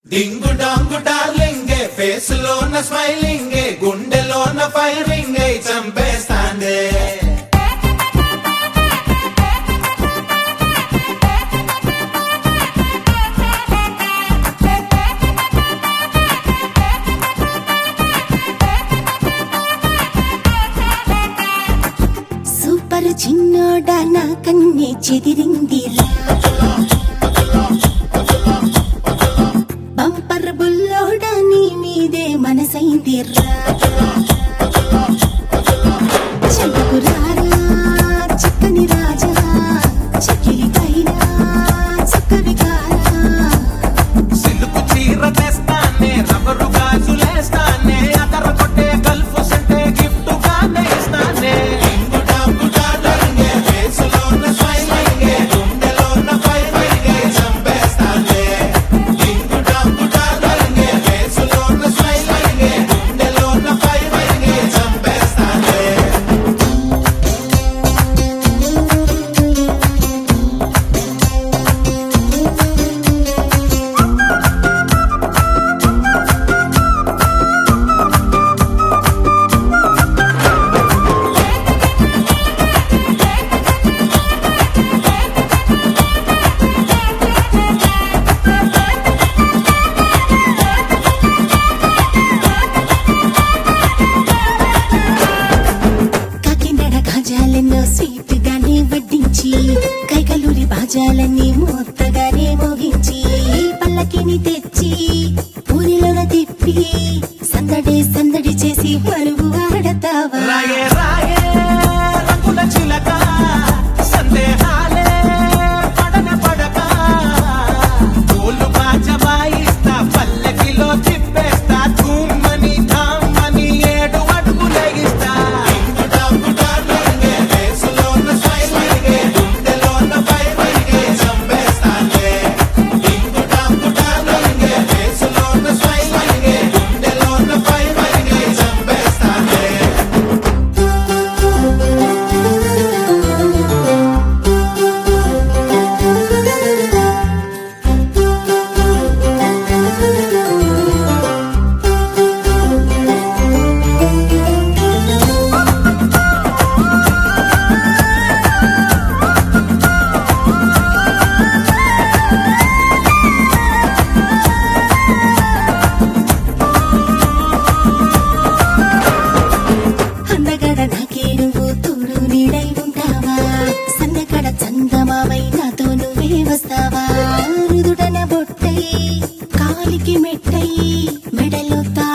డింగు డాంగు డార్లింగే face లోన స్మైలింగే గుండెలోన ఫైరింగ్ చంపేస్తాండే సూపర్ చిన్నోడా నా కన్నే చెదిరింది బంపర్ బుల్లోడా నీ మీదే మనసైంది చెంతకు రారా చక్కని రాజా చకిలి పైన చక్కవి కారా సిలుకు చీర తెస్తానే రబ్బరు గాజులేస్తానే అదర కొట్టే గల్ఫ్ సెంటే గిఫ్ట్ గానే ఇస్తానే డింగు డాంగు డార్లింగే ఫేస్ లోన స్మైలింగే గుండెలోన ఫైరింగ్ చంపేస్తాండే డింగు డాంగు డార్లింగే ఫేస్ లోన స్మైలింగే గుండెలోన ఫైరింగ్ చంపేస్తాండే కాకినాడ గాజాలెన్నో స్వీట్ గానే వడ్డించి కైకలూరి బాజాలన్నీ మూర్తగానే మోగించి పల్లకిని తెచ్చి పూరిలోన తిప్పి సందడి సందడి చేసి పరుగు ఆడతావా రాయే రాయే రంగుల చిలక సందేహాలే పడన పడక పూలు బాజమాయిస్తా పల్లకిలో తిప్పేస్తా ధూమ్మని ధామ్మని ఏడు అడుగు లెగిస్తా అందగడ నాకే నువ్వు తోడు నీడై ఉంటావా సందగడ చందమావై నాతో నువ్వే వస్తావా రుదుడన బొట్టై కాలికి మెట్టై మెడలో తా